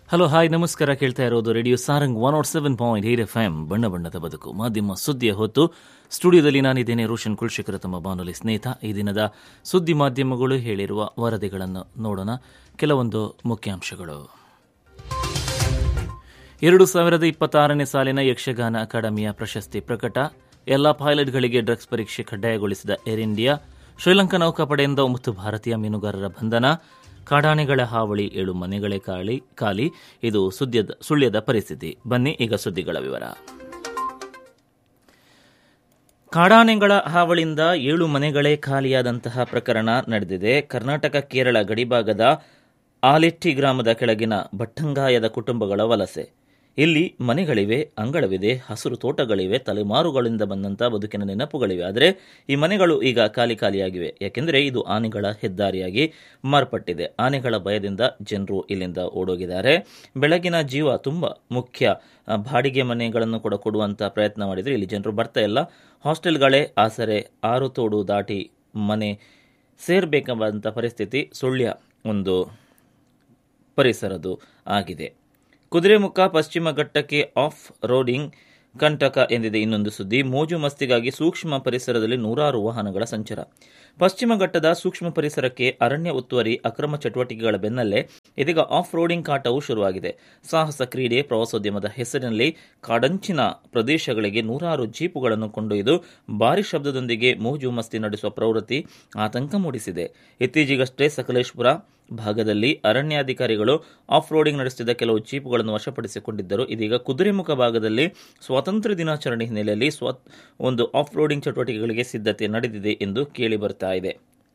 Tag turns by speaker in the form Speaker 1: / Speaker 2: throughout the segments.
Speaker 1: hello hi ನಮಸ್ಕಾರ ಕೇಳ್ತಾ ಇರೋದು radio Sarang one nought seven point eight F M ಬಣ್ಣ ಬಣ್ಣದ ಬದುಕು ಮಾಧ್ಯಮ ಸುದ್ದಿಯ ಹೊತ್ತು ಸ್ಟುಡಿಯೋದಲ್ಲಿ ನಾನಿದ್ದೇನೆ ರೋಷನ್ ಕುಲ್ಶೇಖರ ತಮ್ಮ ಬಾನುಲಿ ಸ್ನೇಹಿತ ಈ ದಿನದ ಸುದ್ದಿ ಮಾಧ್ಯಮಗಳು ಹೇಳಿರುವ ವರದಿಗಳನ್ನು ನೋಡೋಣ ಕೆಲವೊಂದು ಮುಖ್ಯಾಂಶಗಳು ಎರಡು ಸಾವಿರದ ಇಪ್ಪತ್ತಾರನೇ ಸಾಲಿನ ಯಕ್ಷಗಾನ ಅಕಾಡೆಮಿಯ ಪ್ರಶಸ್ತಿ ಪ್ರಕಟ ಎಲ್ಲ ಪೈಲಟ್ಗಳಿಗೆ ಡ್ರಗ್ಸ್ ಪರೀಕ್ಷೆ ಕಡ್ಡಾಯಗೊಳಿಸಿದ ಏರ್ ಇಂಡಿಯಾ ಶ್ರೀಲಂಕಾ ನೌಕಾಪಡೆಯಿಂದ ಒಂಬತ್ತು ಭಾರತೀಯ ಮೀನುಗಾರರ ಬಂಧನ ಕಾಡಾನೆಗಳ ಹಾವಳಿ ಏಳು ಮನೆಗಳೇ ಖಾಲಿ ಖಾಲಿ ಇದು ಸುದ್ಯದ ಸುಳ್ಯದ ಪರಿಸ್ಥಿತಿ ಬನ್ನಿ ಈಗ ಸುದ್ದಿಗಳ ವಿವರ ಕಾಡಾನೆಗಳ ಹಾವಳಿಯಿಂದ ಏಳು ಮನೆಗಳೇ ಖಾಲಿಯಾದಂತಹ ಪ್ರಕರಣ ನಡೆದಿದೆ ಕರ್ನಾಟಕ ಕೇರಳ ಗಡಿಭಾಗದ ಆಲೆಟ್ಟಿ ಗ್ರಾಮದ ಕೆಳಗಿನ ಭಟ್ಟಂಗಾಯದ ಕುಟುಂಬಗಳ ವಲಸೆ ಇಲ್ಲಿ ಮನೆಗಳಿವೆ ಅಂಗಳವಿದೆ ಹಸಿರು ತೋಟಗಳಿವೆ ತಲೆಮಾರುಗಳಿಂದ ಬಂದಂತಹ ಬದುಕಿನ ನೆನಪುಗಳಿವೆ ಆದರೆ ಈ ಮನೆಗಳು ಈಗ ಖಾಲಿ ಖಾಲಿಯಾಗಿವೆ ಯಾಕೆಂದರೆ ಇದು ಆನೆಗಳ ಹೆದ್ದಾರಿಯಾಗಿ ಮಾರ್ಪಟ್ಟಿದೆ ಆನೆಗಳ ಭಯದಿಂದ ಜನರು ಇಲ್ಲಿಂದ ಓಡೋಗಿದ್ದಾರೆ ಬೆಳಗಿನ ಜೀವ ತುಂಬ ಮುಖ್ಯ ಆ, ಬಾಡಿಗೆ ಮನೆಗಳನ್ನು ಕೂಡ ಕೊಡುವಂತ ಪ್ರಯತ್ನ ಮಾಡಿದರೆ ಇಲ್ಲಿ ಜನರು ಬರ್ತಾ ಇಲ್ಲ ಹಾಸ್ಟೆಲ್ಗಳೇ ಆಸರೆ ಆರು ತೋಡು ದಾಟಿ ಮನೆ ಸೇರಬೇಕಾದಂಥ ಪರಿಸ್ಥಿತಿ ಸುಳ್ಯ ಒಂದು ಪರಿಸರದು ಆಗಿದೆ ಕುದುರೆಮುಖ ಪಶ್ಚಿಮ ಘಟ್ಟಕ್ಕೆ ಆಫ್ ರೋಡಿಂಗ್ ಕಂಟಕ ಎಂದಿದೆ ಇನ್ನೊಂದು ಸುದ್ದಿ ಮೋಜು ಮಸ್ತಿಗಾಗಿ ಸೂಕ್ಷ್ಮ ಪರಿಸರದಲ್ಲಿ ನೂರಾರು ವಾಹನಗಳ ಸಂಚಾರ ಪಶ್ಚಿಮ ಘಟ್ಟದ ಸೂಕ್ಷ್ಮ ಪರಿಸರಕ್ಕೆ ಅರಣ್ಯ ಒತ್ತುವರಿ ಅಕ್ರಮ ಚಟುವಟಿಕೆಗಳ ಬೆನ್ನಲ್ಲೇ ಇದೀಗ ಆಫ್ ರೋಡಿಂಗ್ ಕಾಟವು ಶುರುವಾಗಿದೆ ಸಾಹಸ ಕ್ರೀಡೆ ಪ್ರವಾಸೋದ್ಯಮದ ಹೆಸರಿನಲ್ಲಿ ಕಾಡಂಚಿನ ಪ್ರದೇಶಗಳಿಗೆ ನೂರಾರು ಜೀಪುಗಳನ್ನು ಕೊಂಡೊಯ್ದು ಭಾರಿ ಶಬ್ದದೊಂದಿಗೆ ಮೋಜು ಮಸ್ತಿ ನಡೆಸುವ ಪ್ರವೃತ್ತಿ ಆತಂಕ ಮೂಡಿಸಿದೆ ಇತ್ತೀಚೆಗಷ್ಟೇ ಸಕಲೇಶ್ಪುರ ಭಾಗದಲ್ಲಿ ಅರಣ್ಯಾಧಿಕಾರಿಗಳು ಆಫ್ ರೋಡಿಂಗ್ ನಡೆಸುತ್ತಿದ್ದ ಕೆಲವು ಜೀಪುಗಳನ್ನು ವಶಪಡಿಸಿಕೊಂಡಿದ್ದರು ಇದೀಗ ಕುದುರೆಮುಖ ಭಾಗದಲ್ಲಿ ಸ್ವಾತಂತ್ರ್ಯ ದಿನಾಚರಣೆ ಹಿನ್ನೆಲೆಯಲ್ಲಿ ಸ್ವ ಒಂದು ಆಫ್ ರೋಡಿಂಗ್ ಚಟುವಟಿಕೆಗಳಿಗೆ ಸಿದ್ಧತೆ ನಡೆದಿದೆ ಎಂದು ಕೇಳಿ ಬರ್ತಾ ಇದೆ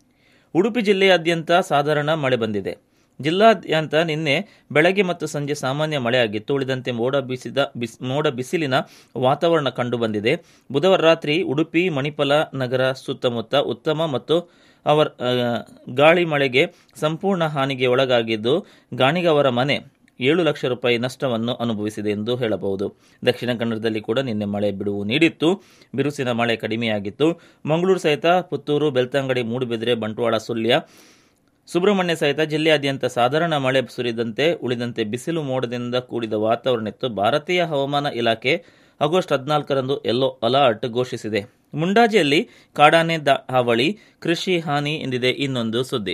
Speaker 1: ಉಡುಪಿ ಜಿಲ್ಲೆಯಾದ್ಯಂತ ಸಾಧಾರಣ ಮಳೆ ಬಂದಿದೆ ಜಿಲ್ಲಾದ್ಯಂತ ನಿನ್ನೆ ಬೆಳಗ್ಗೆ ಮತ್ತು ಸಂಜೆ ಸಾಮಾನ್ಯ ಮಳೆಯಾಗಿತ್ತು ಉಳಿದಂತೆ ಮೋಡ ಬೀಸಿದ ಬಿಸ್ ಮೋಡ ಬಿಸಿಲಿನ ವಾತಾವರಣ ಕಂಡುಬಂದಿದೆ ಬುಧವಾರ ರಾತ್ರಿ ಉಡುಪಿ ಮಣಿಪಾಲ ನಗರ ಸುತ್ತಮುತ್ತ ಉತ್ತಮ ಮತ್ತು ಅವರ ಆ, ಗಾಳಿ ಮಳೆಗೆ ಸಂಪೂರ್ಣ ಹಾನಿಗೆ ಒಳಗಾಗಿದ್ದು ಗಾಣಿಗವರ ಮನೆ ಏಳು ಲಕ್ಷ ರೂಪಾಯಿ ನಷ್ಟವನ್ನು ಅನುಭವಿಸಿದೆ ಎಂದು ಹೇಳಬಹುದು ದಕ್ಷಿಣ ಕನ್ನಡದಲ್ಲಿ ಕೂಡ ನಿನ್ನೆ ಮಳೆ ಬಿಡುವು ನೀಡಿತ್ತು ಬಿರುಸಿನ ಮಳೆ ಕಡಿಮೆಯಾಗಿತ್ತು ಮಂಗಳೂರು ಸಹಿತ ಪುತ್ತೂರು ಬೆಳ್ತಂಗಡಿ ಮೂಡುಬಿದಿರೆ ಬಂಟ್ವಾಳ ಸುಳ್ಯ ಸುಬ್ರಹ್ಮಣ್ಯ ಸಹಿತ ಜಿಲ್ಲೆಯಾದ್ಯಂತ ಸಾಧಾರಣ ಮಳೆ ಸುರಿದಂತೆ ಉಳಿದಂತೆ ಬಿಸಿಲು ಮೋಡದಿಂದ ಕೂಡಿದ ವಾತಾವರಣ ಇತ್ತು ಭಾರತೀಯ ಹವಾಮಾನ ಇಲಾಖೆ ಆಗಸ್ಟ್ ಹದಿನಾಲ್ಕರಂದು ಯೆಲ್ಲೋ ಅಲರ್ಟ್ ಘೋಷಿಸಿದೆ ಮುಂಡಾಜಿಯಲ್ಲಿ ಕಾಡಾನೆ ದ- ಹಾವಳಿ ಕೃಷಿ ಹಾನಿ ಎಂದಿದೆ ಇನ್ನೊಂದು ಸುದ್ದಿ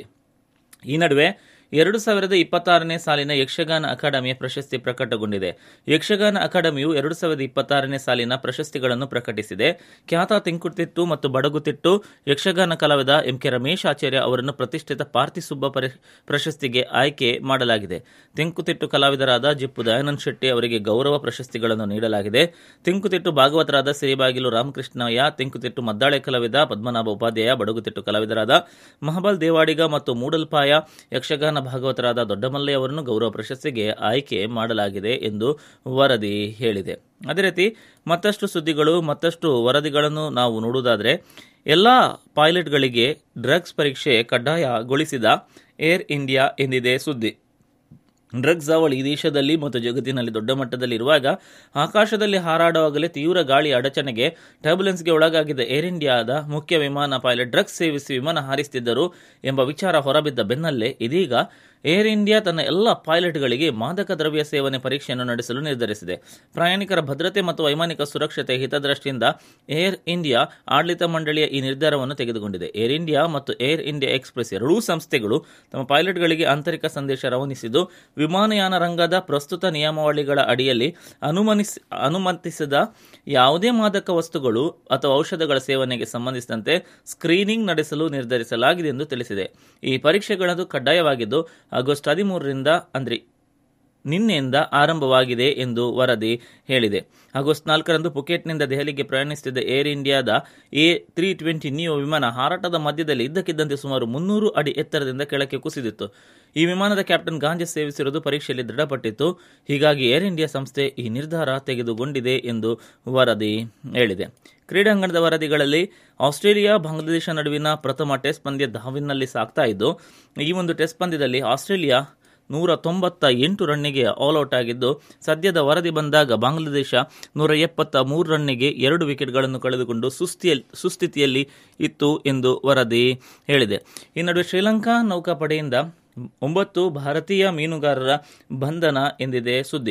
Speaker 1: ಈ ನಡುವೆ ಎರಡು ಸಾವಿರದ ಇಪ್ಪತ್ತಾರನೇ ಸಾಲಿನ ಯಕ್ಷಗಾನ ಅಕಾಡೆಮಿಯ ಪ್ರಶಸ್ತಿ ಪ್ರಕಟಗೊಂಡಿದೆ ಯಕ್ಷಗಾನ ಅಕಾಡೆಮಿಯು ಎರಡು ಸಾವಿರದ ಇಪ್ಪತ್ತಾರನೇ ಸಾಲಿನ ಪ್ರಶಸ್ತಿಗಳನ್ನು ಪ್ರಕಟಿಸಿದೆ ಖ್ಯಾತ ತಿಂಕುತಿಟ್ಟು ಮತ್ತು ಬಡಗುತಿಟ್ಟು ಯಕ್ಷಗಾನ ಕಲಾವಿದ ಎಂ ಕೆ ರಮೇಶ್ ಆಚಾರ್ಯ ಅವರನ್ನು ಪ್ರತಿಷ್ಠಿತ ಪಾರ್ಥಿಸುಬ್ಬ ಪರಿ- ಪ್ರಶಸ್ತಿಗೆ ಆಯ್ಕೆ ಮಾಡಲಾಗಿದೆ ತೆಂಕುತಿಟ್ಟು ಕಲಾವಿದರಾದ ಜಿಪ್ಪು ದಯಾನಂದ್ ಶೆಟ್ಟಿ ಅವರಿಗೆ ಗೌರವ ಪ್ರಶಸ್ತಿಗಳನ್ನು ನೀಡಲಾಗಿದೆ ತೆಂಕುತಿಟ್ಟು ಭಾಗವತರಾದ ಸಿರಿಬಾಗಿಲು ರಾಮಕೃಷ್ಣಯ್ಯ ತೆಂಕುತಿಟ್ಟು ಮದ್ದಾಳೆ ಕಲಾವಿದ ಪದ್ಮನಾಭ ಉಪಾಧ್ಯಾಯ ಬಡಗುತಿಟ್ಟು ಕಲಾವಿದರಾದ ಮಹಬಲ್ ದೇವಾಡಿಗ ಮತ್ತು ಮೂಡಲ್ಪಾಯ ಯಕ್ಷಗಾನ ಭಾಗವತರಾದ ದೊಡ್ಡಮಲ್ಲಯ್ಯ ಅವರನ್ನು ಗೌರವ ಪ್ರಶಸ್ತಿಗೆ ಆಯ್ಕೆ ಮಾಡಲಾಗಿದೆ ಎಂದು ವರದಿ ಹೇಳಿದೆ ಅದೇ ರೀತಿ ಮತ್ತಷ್ಟು ಸುದ್ದಿಗಳು ಮತ್ತಷ್ಟು ವರದಿಗಳನ್ನು ನಾವು ನೋಡುವುದಾದರೆ ಎಲ್ಲ ಪೈಲಟ್ಗಳಿಗೆ ಡ್ರಗ್ಸ್ ಪರೀಕ್ಷೆ ಕಡ್ಡಾಯಗೊಳಿಸಿದ ಏರ್ ಇಂಡಿಯಾ ಎಂದಿದೆ ಸುದ್ದಿ ಡ್ರಗ್ಸ್ ಅವಳಿ ದೇಶದಲ್ಲಿ ಮತ್ತು ಜಗತ್ತಿನಲ್ಲಿ ದೊಡ್ಡ ಮಟ್ಟದಲ್ಲಿ ಇರುವಾಗ ಆಕಾಶದಲ್ಲಿ ಹಾರಾಡುವಾಗಲೇ ತೀವ್ರ ಗಾಳಿ ಅಡಚಣೆಗೆ ಟರ್ಬುಲೆನ್ಸ್ಗೆ ಒಳಗಾಗಿದ್ದ ಏರ್ ಇಂಡಿಯಾದ ಮುಖ್ಯ ವಿಮಾನ ಪೈಲಟ್ ಡ್ರಗ್ಸ್ ಸೇವಿಸಿ ವಿಮಾನ ಹಾರಿಸುತ್ತಿದ್ದರು ಎಂಬ ವಿಚಾರ ಹೊರಬಿದ್ದ ಬೆನ್ನಲ್ಲೇ ಇದೀಗ ಏರ್ ಇಂಡಿಯಾ ತನ್ನ ಎಲ್ಲ ಪೈಲಟ್ಗಳಿಗೆ ಮಾದಕ ದ್ರವ್ಯ ಸೇವನೆ ಪರೀಕ್ಷೆಯನ್ನು ನಡೆಸಲು ನಿರ್ಧರಿಸಿದೆ ಪ್ರಯಾಣಿಕರ ಭದ್ರತೆ ಮತ್ತು ವೈಮಾನಿಕ ಸುರಕ್ಷತೆ ಹಿತದೃಷ್ಟಿಯಿಂದ ಏರ್ ಇಂಡಿಯಾ ಆಡಳಿತ ಮಂಡಳಿಯ ಈ ನಿರ್ಧಾರವನ್ನು ತೆಗೆದುಕೊಂಡಿದೆ ಏರ್ ಇಂಡಿಯಾ ಮತ್ತು ಏರ್ ಇಂಡಿಯಾ ಎಕ್ಸ್ಪ್ರೆಸ್ ಎರಡೂ ಸಂಸ್ಥೆಗಳು ತಮ್ಮ ಪೈಲಟ್ಗಳಿಗೆ ಆಂತರಿಕ ಸಂದೇಶ ರವಾನಿಸಿದ್ದು ವಿಮಾನಯಾನ ರಂಗದ ಪ್ರಸ್ತುತ ನಿಯಮಾವಳಿಗಳ ಅಡಿಯಲ್ಲಿ ಅನುಮನಿಸ್ ಅನುಮತಿಸಿದ ಯಾವುದೇ ಮಾದಕ ವಸ್ತುಗಳು ಅಥವಾ ಔಷಧಗಳ ಸೇವನೆಗೆ ಸಂಬಂಧಿಸಿದಂತೆ ಸ್ಕ್ರೀನಿಂಗ್ ನಡೆಸಲು ನಿರ್ಧರಿಸಲಾಗಿದೆ ಎಂದು ತಿಳಿಸಿದೆ ಈ ಪರೀಕ್ಷೆಗಳದು ಕಡ್ಡಾಯವಾಗಿದ್ದು ಆಗಸ್ಟ್ ಹದಿಮೂರರಿಂದ ಅಂದ್ರೆ ನಿನ್ನೆಯಿಂದ ಆರಂಭವಾಗಿದೆ ಎಂದು ವರದಿ ಹೇಳಿದೆ ಆಗಸ್ಟ್ ನಾಲ್ಕರಂದು ಪುಕೆಟ್ನಿಂದ ದೆಹಲಿಗೆ ಪ್ರಯಾಣಿಸುತ್ತಿದ್ದ ಏರ್ ಇಂಡಿಯಾದ ಎ ತ್ರೀ ಟ್ವೆಂಟಿ ನಿಯೋ ವಿಮಾನ ಹಾರಾಟದ ಮಧ್ಯದಲ್ಲಿ ಇದ್ದಕ್ಕಿದ್ದಂತೆ ಸುಮಾರು ಮುನ್ನೂರು ಅಡಿ ಎತ್ತರದಿಂದ ಕೆಳಕ್ಕೆ ಕುಸಿದಿತ್ತು ಈ ವಿಮಾನದ ಕ್ಯಾಪ್ಟನ್ ಗಾಂಜಾ ಸೇವಿಸಿರುವುದು ಪರೀಕ್ಷೆಯಲ್ಲಿ ದೃಢಪಟ್ಟಿತ್ತು ಹೀಗಾಗಿ ಏರ್ ಇಂಡಿಯಾ ಸಂಸ್ಥೆ ಈ ನಿರ್ಧಾರ ತೆಗೆದುಕೊಂಡಿದೆ ಎಂದು ವರದಿ ಹೇಳಿದೆ ಕ್ರೀಡಾಂಗಣದ ವರದಿಗಳಲ್ಲಿ ಆಸ್ಟ್ರೇಲಿಯಾ ಬಾಂಗ್ಲಾದೇಶ ನಡುವಿನ ಪ್ರಥಮ ಟೆಸ್ಟ್ ಪಂದ್ಯ ಧಾವಿನ್ನಲ್ಲಿ ಸಾಗ್ತಾ ಇದ್ದು ಈ ಒಂದು ಟೆಸ್ಟ್ ಪಂದ್ಯದಲ್ಲಿ ಆಸ್ಟ್ರೇಲಿಯಾ ನೂರ ತೊಂಬತ್ತ ಎಂಟು ರನ್ನಿಗೆ ಆಲ್ಔಟ್ ಆಗಿದ್ದು ಸದ್ಯದ ವರದಿ ಬಂದಾಗ ಬಾಂಗ್ಲಾದೇಶ ನೂರ ಎಪ್ಪತ್ತ ಮೂರು ರನ್ನಿಗೆ ಎರಡು ವಿಕೆಟ್ಗಳನ್ನು ಕಳೆದುಕೊಂಡು ಸುಸ್ತಿಯಲ್ಲಿ ಸುಸ್ಥಿತಿಯಲ್ಲಿ ಇತ್ತು ಎಂದು ವರದಿ ಹೇಳಿದೆ ಈ ನಡುವೆ ಶ್ರೀಲಂಕಾ ನೌಕಾಪಡೆಯಿಂದ ಒಂಬತ್ತು ಭಾರತೀಯ ಮೀನುಗಾರರ ಬಂಧನ ಎಂದಿದೆ ಸುದ್ದಿ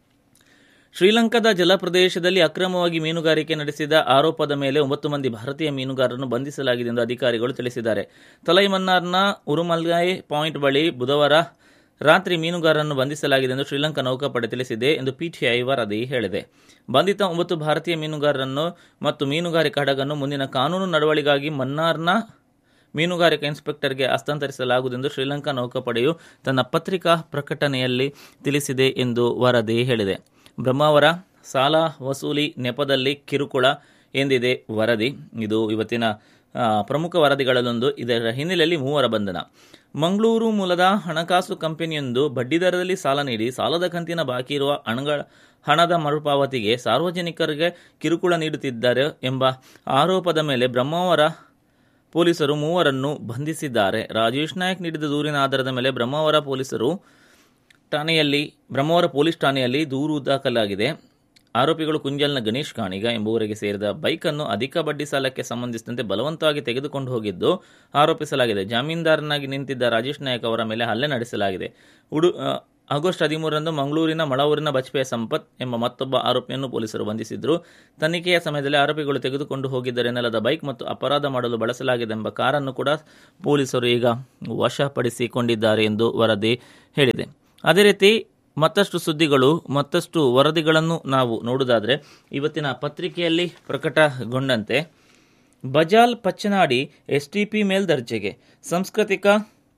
Speaker 1: ಶ್ರೀಲಂಕಾದ ಜಲಪ್ರದೇಶದಲ್ಲಿ ಅಕ್ರಮವಾಗಿ ಮೀನುಗಾರಿಕೆ ನಡೆಸಿದ ಆರೋಪದ ಮೇಲೆ ಒಂಬತ್ತು ಮಂದಿ ಭಾರತೀಯ ಮೀನುಗಾರರನ್ನು ಬಂಧಿಸಲಾಗಿದೆ ಎಂದು ಅಧಿಕಾರಿಗಳು ತಿಳಿಸಿದ್ದಾರೆ ತಲೈಮನ್ನಾರ್ನ ಉರುಮಲ್ಗಾಯ್ ಪಾಯಿಂಟ್ ಬಳಿ ಬುಧವಾರ ರಾತ್ರಿ ಮೀನುಗಾರರನ್ನು ಬಂಧಿಸಲಾಗಿದೆ ಎಂದು ಶ್ರೀಲಂಕಾ ನೌಕಾಪಡೆ ತಿಳಿಸಿದೆ ಎಂದು ಪಿಟಿಐ ವರದಿ ಹೇಳಿದೆ ಬಂಧಿತ ಒಂಬತ್ತು ಭಾರತೀಯ ಮೀನುಗಾರರನ್ನು ಮತ್ತು ಮೀನುಗಾರಿಕಾ ಹಡಗನ್ನು ಮುಂದಿನ ಕಾನೂನು ನಡವಳಿಗಾಗಿ ಮನ್ನಾರ್ನ ಮೀನುಗಾರಿಕಾ ಇನ್ಸ್ಪೆಕ್ಟರ್ಗೆ ಹಸ್ತಾಂತರಿಸಲಾಗುವುದು ಎಂದು ಶ್ರೀಲಂಕಾ ನೌಕಾಪಡೆಯು ತನ್ನ ಪತ್ರಿಕಾ ಪ್ರಕಟಣೆಯಲ್ಲಿ ತಿಳಿಸಿದೆ ಎಂದು ವರದಿ ಹೇಳಿದೆ ಬ್ರಹ್ಮಾವರ ಸಾಲ ವಸೂಲಿ ನೆಪದಲ್ಲಿ ಕಿರುಕುಳ ಎಂದಿದೆ ವರದಿ ಇದು ಇವತ್ತಿನ ಆ, ಪ್ರಮುಖ ವರದಿಗಳಲ್ಲೊಂದು ಇದರ ಹಿನ್ನೆಲೆಯಲ್ಲಿ ಮೂವರ ಬಂಧನ ಮಂಗಳೂರು ಮೂಲದ ಹಣಕಾಸು ಕಂಪನಿಯೊಂದು ಬಡ್ಡಿದರದಲ್ಲಿ ಸಾಲ ನೀಡಿ ಸಾಲದ ಕಂತಿನ ಬಾಕಿ ಇರುವ ಹಣಗಳ ಹಣದ ಮರುಪಾವತಿಗೆ ಸಾರ್ವಜನಿಕರಿಗೆ ಕಿರುಕುಳ ನೀಡುತ್ತಿದ್ದಾರೆ ಎಂಬ ಆರೋಪದ ಮೇಲೆ ಬ್ರಹ್ಮಾವರ ಪೊಲೀಸರು ಮೂವರನ್ನು ಬಂಧಿಸಿದ್ದಾರೆ ರಾಜೇಶ್ ನಾಯಕ್ ನೀಡಿದ ದೂರಿನ ಆಧಾರದ ಮೇಲೆ ಬ್ರಹ್ಮಾವರ ಪೊಲೀಸರು ಠಾಣೆಯಲ್ಲಿ ಬ್ರಹ್ಮಾವರ ಪೊಲೀಸ್ ಠಾಣೆಯಲ್ಲಿ ದೂರು ದಾಖಲಾಗಿದೆ ಆರೋಪಿಗಳು ಕುಂಜಲ್ನ ಗಣೇಶ್ ಕಾಣಿಗ ಎಂಬುವರಿಗೆ ಸೇರಿದ ಬೈಕನ್ನು ಅಧಿಕ ಬಡ್ಡಿ ಸಾಲಕ್ಕೆ ಸಂಬಂಧಿಸಿದಂತೆ ಬಲವಂತವಾಗಿ ತೆಗೆದುಕೊಂಡು ಹೋಗಿದ್ದು ಆರೋಪಿಸಲಾಗಿದೆ ಜಾಮೀನ್ದಾರನಾಗಿ ನಿಂತಿದ್ದ ರಾಜೇಶ್ ನಾಯಕ್ ಅವರ ಮೇಲೆ ಹಲ್ಲೆ ನಡೆಸಲಾಗಿದೆ ಉಡು ಆ, ಆಗಸ್ಟ್ ಹದಿಮೂರರಂದು ಮಂಗಳೂರಿನ ಮಳವೂರಿನ ಬಜ್ಪೆಯ ಸಂಪತ್ ಎಂಬ ಮತ್ತೊಬ್ಬ ಆರೋಪಿಯನ್ನು ಪೊಲೀಸರು ಬಂಧಿಸಿದ್ರು ತನಿಖೆಯ ಸಮಯದಲ್ಲಿ ಆರೋಪಿಗಳು ತೆಗೆದುಕೊಂಡು ಹೋಗಿದ್ದರೆನ್ನಲಾದ ಬೈಕ್ ಮತ್ತು ಅಪರಾಧ ಮಾಡಲು ಬಳಸಲಾಗಿದೆ ಎಂಬ ಕಾರನ್ನು ಕೂಡ ಪೊಲೀಸರು ಈಗ ವಶಪಡಿಸಿಕೊಂಡಿದ್ದಾರೆ ಎಂದು ವರದಿ ಹೇಳಿದೆ ಅದೇ ರೀತಿ ಮತ್ತಷ್ಟು ಸುದ್ದಿಗಳು ಮತ್ತಷ್ಟು ವರದಿಗಳನ್ನು ನಾವು ನೋಡುವುದಾದರೆ ಇವತ್ತಿನ ಪತ್ರಿಕೆಯಲ್ಲಿ ಪ್ರಕಟಗೊಂಡಂತೆ ಬಜಾಲ್ ಪಚ್ಚನಾಡಿ ಎಸ್ಟಿಪಿ ಮೇಲ್ದರ್ಜೆಗೆ ಸಾಂಸ್ಕೃತಿಕ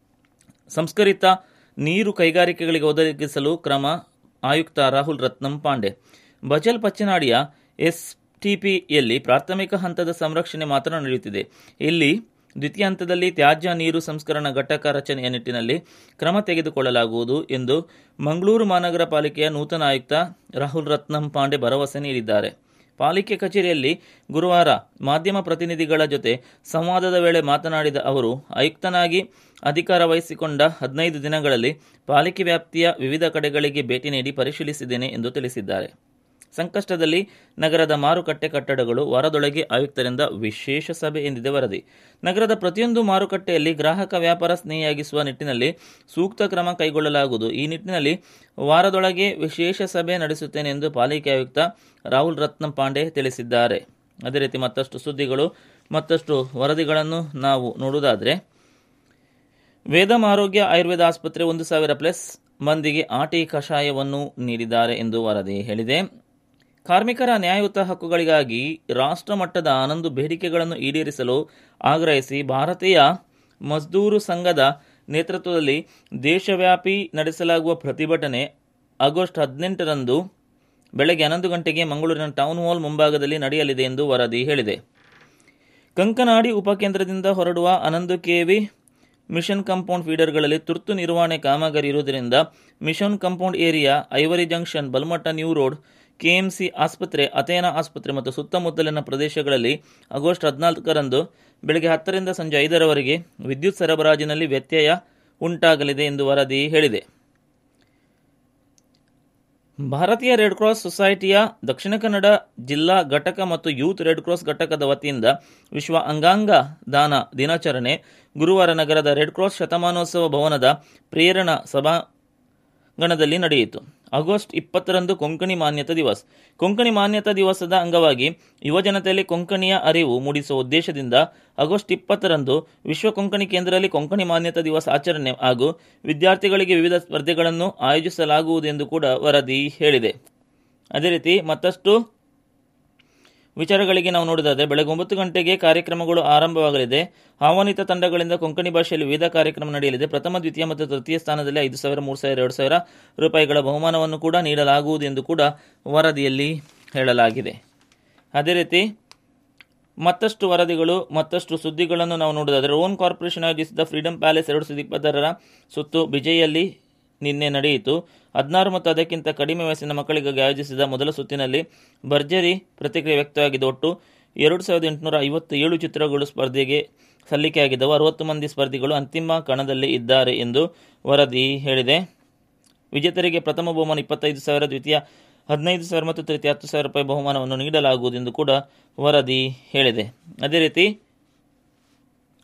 Speaker 1: ಸಂಸ್ಕರಿತ ನೀರು ಕೈಗಾರಿಕೆಗಳಿಗೆ ಒದಗಿಸಲು ಕ್ರಮ ಆಯುಕ್ತ ರಾಹುಲ್ ರತ್ನಂ ಪಾಂಡೆ ಬಜಲ್ ಪಚ್ಚನಾಡಿಯ ಎಸ್ಟಿಪಿಯಲ್ಲಿ ಪ್ರಾಥಮಿಕ ಹಂತದ ಸಂರಕ್ಷಣೆ ಮಾತ್ರ ನಡೆಯುತ್ತಿದೆ ಇಲ್ಲಿ ದ್ವಿತೀಯ ಹಂತದಲ್ಲಿ ತ್ಯಾಜ್ಯ ನೀರು ಸಂಸ್ಕರಣಾ ಘಟಕ ರಚನೆಯ ನಿಟ್ಟಿನಲ್ಲಿ ಕ್ರಮ ತೆಗೆದುಕೊಳ್ಳಲಾಗುವುದು ಎಂದು ಮಂಗಳೂರು ಮಹಾನಗರ ಪಾಲಿಕೆಯ ನೂತನ ಆಯುಕ್ತ ರಾಹುಲ್ ರತ್ನಂ ಪಾಂಡೆ ಭರವಸೆ ನೀಡಿದ್ದಾರೆ ಪಾಲಿಕೆ ಕಚೇರಿಯಲ್ಲಿ ಗುರುವಾರ ಮಾಧ್ಯಮ ಪ್ರತಿನಿಧಿಗಳ ಜೊತೆ ಸಂವಾದದ ವೇಳೆ ಮಾತನಾಡಿದ ಅವರು ಆಯುಕ್ತನಾಗಿ ಅಧಿಕಾರ ವಹಿಸಿಕೊಂಡ ಹದಿನೈದು ದಿನಗಳಲ್ಲಿ ಪಾಲಿಕೆ ವ್ಯಾಪ್ತಿಯ ವಿವಿಧ ಕಡೆಗಳಿಗೆ ಭೇಟಿ ನೀಡಿ ಪರಿಶೀಲಿಸಿದ್ದೇನೆ ಎಂದು ತಿಳಿಸಿದ್ದಾರೆ ಸಂಕಷ್ಟದಲ್ಲಿ ನಗರದ ಮಾರುಕಟ್ಟೆ ಕಟ್ಟಡಗಳು ವಾರದೊಳಗೆ ಆಯುಕ್ತರಿಂದ ವಿಶೇಷ ಸಭೆ ಎಂದಿದೆ ವರದಿ ನಗರದ ಪ್ರತಿಯೊಂದು ಮಾರುಕಟ್ಟೆಯಲ್ಲಿ ಗ್ರಾಹಕ ವ್ಯಾಪಾರ ಸ್ನೇಹಿಯಾಗಿಸುವ ನಿಟ್ಟಿನಲ್ಲಿ ಸೂಕ್ತ ಕ್ರಮ ಕೈಗೊಳ್ಳಲಾಗುವುದು ಈ ನಿಟ್ಟಿನಲ್ಲಿ ವಾರದೊಳಗೆ ವಿಶೇಷ ಸಭೆ ನಡೆಸುತ್ತೇನೆ ಎಂದು ಪಾಲಿಕೆ ಆಯುಕ್ತ ರಾಹುಲ್ ರತ್ನ ಪಾಂಡೆ ತಿಳಿಸಿದ್ದಾರೆ ಅದೇ ರೀತಿ ಮತ್ತಷ್ಟು ಸುದ್ದಿಗಳು ಮತ್ತಷ್ಟು ವರದಿಗಳನ್ನು ನಾವು ನೋಡುವುದಾದರೆ ವೇದಂ ಆರೋಗ್ಯ ಆಯುರ್ವೇದ ಆಸ್ಪತ್ರೆ ಒಂದು ಸಾವಿರ ಪ್ಲಸ್ ಮಂದಿಗೆ ಆಟಿ ಕಷಾಯವನ್ನು ನೀಡಿದ್ದಾರೆ ಎಂದು ವರದಿ ಹೇಳಿದೆ ಕಾರ್ಮಿಕರ ನ್ಯಾಯಯುತ ಹಕ್ಕುಗಳಿಗಾಗಿ ರಾಷ್ಟ್ರ ಮಟ್ಟದ ಹನ್ನೊಂದು ಬೇಡಿಕೆಗಳನ್ನು ಈಡೇರಿಸಲು ಆಗ್ರಹಿಸಿ ಭಾರತೀಯ ಮಜ್ದೂರು ಸಂಘದ ನೇತೃತ್ವದಲ್ಲಿ ದೇಶವ್ಯಾಪಿ ನಡೆಸಲಾಗುವ ಪ್ರತಿಭಟನೆ ಆಗಸ್ಟ್ ಹದಿನೆಂಟರಂದು ಬೆಳಗ್ಗೆ ಹನ್ನೊಂದು ಗಂಟೆಗೆ ಮಂಗಳೂರಿನ ಟೌನ್ ಹಾಲ್ ಮುಂಭಾಗದಲ್ಲಿ ನಡೆಯಲಿದೆ ಎಂದು ವರದಿ ಹೇಳಿದೆ ಕಂಕನಾಡಿ ಉಪಕೇಂದ್ರದಿಂದ ಹೊರಡುವ ಹನ್ನೊಂದು ಕೆವಿ ಮಿಷನ್ ಕಾಂಪೌಂಡ್ ಫೀಡರ್ಗಳಲ್ಲಿ ತುರ್ತು ನಿರ್ವಹಣೆ ಕಾಮಗಾರಿ ಇರುವುದರಿಂದ mission compound area ivory junction Balmatta new road KMC ಆಸ್ಪತ್ರೆ ಅತೇನಾ ಆಸ್ಪತ್ರೆ ಮತ್ತು ಸುತ್ತಮುತ್ತಲಿನ ಪ್ರದೇಶಗಳಲ್ಲಿ ಆಗಸ್ಟ್ ಹದಿನಾಲ್ಕರಂದು ಬೆಳಗ್ಗೆ ಹತ್ತರಿಂದ ಸಂಜೆ ಐದರವರೆಗೆ ವಿದ್ಯುತ್ ಸರಬರಾಜಿನಲ್ಲಿ ವ್ಯತ್ಯಯ ಉಂಟಾಗಲಿದೆ ಎಂದು ವರದಿ ಹೇಳಿದೆ ಭಾರತೀಯ ರೆಡ್ ಕ್ರಾಸ್ ಸೊಸೈಟಿಯ ದಕ್ಷಿಣ ಕನ್ನಡ ಜಿಲ್ಲಾ ಘಟಕ ಮತ್ತು ಯೂತ್ ರೆಡ್ ಕ್ರಾಸ್ ಘಟಕದ ವತಿಯಿಂದ ವಿಶ್ವ ಅಂಗಾಂಗ ದಾನ ದಿನಾಚರಣೆ ಗುರುವಾರ ನಗರದ ರೆಡ್ ಕ್ರಾಸ್ ಶತಮಾನೋತ್ಸವ ಭವನದ ಪ್ರೇರಣಾ ಸಭಾಂಗಣದಲ್ಲಿ ನಡೆಯಿತು ಆಗಸ್ಟ್ ಇಪ್ಪತ್ತರಂದು ಕೊಂಕಣಿ ಮಾನ್ಯತಾ ದಿವಸ್ ಕೊಂಕಣಿ ಮಾನ್ಯತಾ ದಿವಸದ ಅಂಗವಾಗಿ ಯುವಜನತೆಯಲ್ಲಿ ಕೊಂಕಣಿಯ ಅರಿವು ಮೂಡಿಸುವ ಉದ್ದೇಶದಿಂದ ಆಗಸ್ಟ್ ಇಪ್ಪತ್ತರಂದು ವಿಶ್ವ ಕೊಂಕಣಿ ಕೇಂದ್ರದಲ್ಲಿ ಕೊಂಕಣಿ ಮಾನ್ಯತಾ ದಿವಸ ಆಚರಣೆ ಹಾಗೂ ವಿದ್ಯಾರ್ಥಿಗಳಿಗೆ ವಿವಿಧ ಸ್ಪರ್ಧೆಗಳನ್ನು ಆಯೋಜಿಸಲಾಗುವುದು ಎಂದು ಕೂಡ ವರದಿ ಹೇಳಿದೆ ಅದೇ ರೀತಿ ಮತ್ತಷ್ಟು ವಿಚಾರಗಳಿಗೆ ನಾವು ನೋಡಿದರೆ ಬೆಳಗ್ಗೆ ಒಂಬತ್ತು ಗಂಟೆಗೆ ಕಾರ್ಯಕ್ರಮಗಳು ಆರಂಭವಾಗಲಿದೆ ಆಹ್ವಾನಿತ ತಂಡಗಳಿಂದ ಕೊಂಕಣಿ ಭಾಷೆಯಲ್ಲಿ ವಿವಿಧ ಕಾರ್ಯಕ್ರಮ ನಡೆಯಲಿದೆ ಪ್ರಥಮ ದ್ವಿತೀಯ ಮತ್ತು ತೃತೀಯ ಸ್ಥಾನದಲ್ಲಿ ಐದು ಸಾವಿರ ಮೂರು ಸಾವಿರ ಎರಡು ಸಾವಿರ ರೂಪಾಯಿಗಳ ಬಹುಮಾನವನ್ನು ಕೂಡ ನೀಡಲಾಗುವುದು ಎಂದು ಕೂಡ ವರದಿಯಲ್ಲಿ ಹೇಳಲಾಗಿದೆ ಅದೇ ರೀತಿ ಮತ್ತಷ್ಟು ವರದಿಗಳು ಮತ್ತಷ್ಟು ಸುದ್ದಿಗಳನ್ನು ನಾವು ನೋಡೋದಾದರೆ ಓನ್ ಕಾರ್ಪೊರೇಷನ್ ಆಯೋಜಿಸಿದ ಫ್ರೀಡಂ ಪ್ಯಾಲೇಸ್ ಎರಡು ಸಾವಿರದ ಇಪ್ಪತ್ತರ ಸುತ್ತು ಬಿಜೈಯಲ್ಲಿ ನಿನ್ನೆ ನಡೆಯಿತು ಹದಿನಾರು ಮತ್ತು ಅದಕ್ಕಿಂತ ಕಡಿಮೆ ವಯಸ್ಸಿನ ಮಕ್ಕಳಿಗಾಗಿ ಆಯೋಜಿಸಿದ ಮೊದಲ ಸುತ್ತಿನಲ್ಲಿ ಭರ್ಜರಿ ಪ್ರತಿಕ್ರಿಯೆ ವ್ಯಕ್ತವಾಗಿದ್ದು ಒಟ್ಟು ಎರಡು ಸಾವಿರದ ಎಂಟುನೂರ ಐವತ್ತು ಏಳು ಚಿತ್ರಗಳು ಸ್ಪರ್ಧೆಗೆ ಸಲ್ಲಿಕೆಯಾಗಿದ್ದವು ಅರವತ್ತು ಮಂದಿ ಸ್ಪರ್ಧಿಗಳು ಅಂತಿಮ ಕಣದಲ್ಲಿ ಇದ್ದಾರೆ ಎಂದು ವರದಿ ಹೇಳಿದೆ ವಿಜೇತರಿಗೆ ಪ್ರಥಮ ಬಹುಮಾನ ಇಪ್ಪತ್ತೈದು ಸಾವಿರ ದ್ವಿತೀಯ ಹದಿನೈದು ಸಾವಿರ ಮತ್ತು ತೃತೀಯ ಹತ್ತು ಸಾವಿರ ರೂಪಾಯಿ ಬಹುಮಾನವನ್ನು ನೀಡಲಾಗುವುದು ಎಂದು ಕೂಡ ವರದಿ ಹೇಳಿದೆ ಅದೇ ರೀತಿ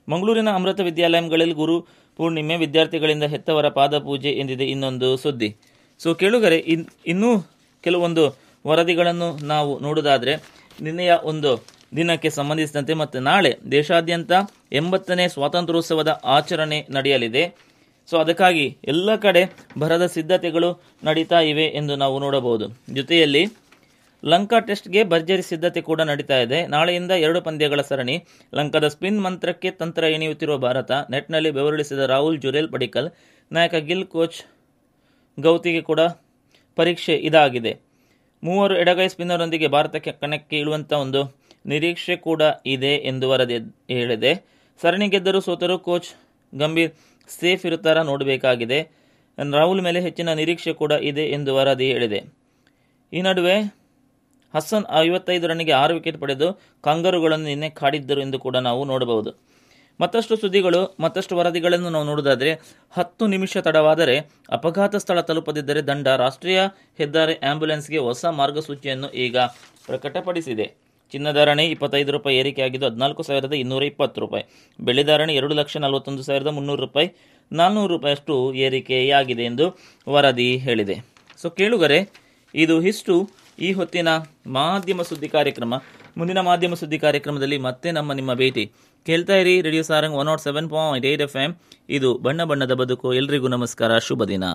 Speaker 1: ಮಂಗಳೂರಿನ ಅಮೃತ ವಿದ್ಯಾಲಯಗಳಲ್ಲಿ ಗುರು ಪೂರ್ಣಿಮೆ ವಿದ್ಯಾರ್ಥಿಗಳಿಂದ ಹೆತ್ತವರ ಪಾದಪೂಜೆ ಎಂದಿದೆ ಇನ್ನೊಂದು ಸುದ್ದಿ ಸೊ ಕೇಳುಗರೆ ಇನ್ ಇನ್ನೂ ಕೆಲವೊಂದು ವರದಿಗಳನ್ನು ನಾವು ನೋಡುವುದಾದರೆ ನಿನ್ನೆಯ ಒಂದು ದಿನಕ್ಕೆ ಸಂಬಂಧಿಸಿದಂತೆ ಮತ್ತು ನಾಳೆ ದೇಶಾದ್ಯಂತ ಎಂಬತ್ತನೇ ಸ್ವಾತಂತ್ರ್ಯೋತ್ಸವದ ಆಚರಣೆ ನಡೆಯಲಿದೆ ಸೊ ಅದಕ್ಕಾಗಿ ಎಲ್ಲ ಕಡೆ ಭರದ ಸಿದ್ಧತೆಗಳು ನಡೀತಾ ಇವೆ ಎಂದು ನಾವು ನೋಡಬಹುದು ಜೊತೆಯಲ್ಲಿ ಲಂಕಾ ಟೆಸ್ಟ್ಗೆ ಭರ್ಜರಿ ಸಿದ್ಧತೆ ಕೂಡ ನಡೀತಾ ಇದೆ ನಾಳೆಯಿಂದ ಎರಡು ಪಂದ್ಯಗಳ ಸರಣಿ ಲಂಕಾದ ಸ್ಪಿನ್ ಮಂತ್ರಕ್ಕೆ ತಂತ್ರ ಎಣಿಯುತ್ತಿರುವ ಭಾರತ ನೆಟ್ನಲ್ಲಿ ಬೆವರಿಳಿಸಿದ ರಾಹುಲ್ ಜುರೇಲ್ ಪಡಿಕಲ್ ನಾಯಕ ಗಿಲ್ ಕೋಚ್ ಗೌತಿಗೆ ಕೂಡ ಪರೀಕ್ಷೆ ಇದಾಗಿದೆ ಮೂವರು ಎಡಗೈ ಸ್ಪಿನ್ನರ್ನೊಂದಿಗೆ ಭಾರತಕ್ಕೆ ಕಣಕ್ಕೆ ಇಳುವಂಥ ಒಂದು ನಿರೀಕ್ಷೆ ಕೂಡ ಇದೆ ಎಂದು ವರದಿ ಹೇಳಿದೆ ಸರಣಿ ಗೆದ್ದರೂ ಸೋತರೂ ಕೋಚ್ ಗಂಭೀರ್ ಸೇಫ್ ಇರುತ್ತಾರಾ ನೋಡಬೇಕಾಗಿದೆ ರಾಹುಲ್ ಮೇಲೆ ಹೆಚ್ಚಿನ ನಿರೀಕ್ಷೆ ಕೂಡ ಇದೆ ಎಂದು ವರದಿ ಹೇಳಿದೆ ಈ ನಡುವೆ ಹಸನ್ ಐವತ್ತೈದು ರನ್ನಿಗೆ ಆರು ವಿಕೆಟ್ ಪಡೆದು ಕಾಂಗರುಗಳನ್ನು ನಿನ್ನೆ ಕಾಡಿದ್ದರು ಎಂದು ಕೂಡ ನಾವು ನೋಡಬಹುದು ಮತ್ತಷ್ಟು ಸುದ್ದಿಗಳು ಮತ್ತಷ್ಟು ವರದಿಗಳನ್ನು ನಾವು ನೋಡುವುದಾದರೆ ಹತ್ತು ನಿಮಿಷ ತಡವಾದರೆ ಅಪಘಾತ ಸ್ಥಳ ತಲುಪದಿದ್ದರೆ ದಂಡ ರಾಷ್ಟ್ರೀಯ ಹೆದ್ದಾರಿ ಆಂಬ್ಯುಲೆನ್ಸ್ಗೆ ಹೊಸ ಮಾರ್ಗಸೂಚಿಯನ್ನು ಈಗ ಪ್ರಕಟಪಡಿಸಿದೆ ಚಿನ್ನಧಾರಣೆ ಇಪ್ಪತ್ತೈದು ರೂಪಾಯಿ ಏರಿಕೆಯಾಗಿದ್ದು ಹದಿನಾಲ್ಕು ಸಾವಿರದ ಇನ್ನೂರ ಇಪ್ಪತ್ತು ರೂಪಾಯಿ ಬೆಳ್ಳಿಧಾರಣೆ ಎರಡು ಲಕ್ಷ ನಲವತ್ತೊಂದು ಸಾವಿರದ ಮುನ್ನೂರು ರೂಪಾಯಿ ನಾಲ್ನೂರು ರೂಪಾಯಿಯಷ್ಟು ಏರಿಕೆಯಾಗಿದೆ ಎಂದು ವರದಿ ಹೇಳಿದೆ ಸೊ ಕೇಳುಗರೆ ಇದು ಇಷ್ಟು ಈ ಹೊತ್ತಿನ ಮಾಧ್ಯಮ ಸುದ್ದಿ ಕಾರ್ಯಕ್ರಮ ಮುಂದಿನ ಮಾಧ್ಯಮ ಸುದ್ದಿ ಕಾರ್ಯಕ್ರಮದಲ್ಲಿ ಮತ್ತೆ ನಮ್ಮ ನಿಮ್ಮ ಭೇಟಿ ಕೇಳ್ತಾ ಇರಿ radio Sarang one nought seven point eight F M ಇದು ಬಣ್ಣ ಬಣ್ಣದ ಬದುಕು ಎಲ್ರಿಗೂ ನಮಸ್ಕಾರ ಶುಭ ದಿನ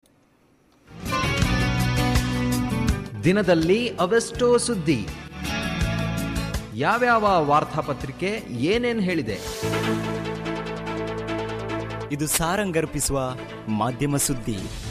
Speaker 2: ದಿನದಲ್ಲಿ ಅವೆಷ್ಟೋ ಸುದ್ದಿ ಯಾವ್ಯಾವ ವಾರ್ತಾಪತ್ರಿಕೆ ಏನೇನ್ ಹೇಳಿದೆ
Speaker 3: ಇದು ಸಾರಂಗರ್ಪಿಸುವ ಮಾಧ್ಯಮ ಸುದ್ದಿ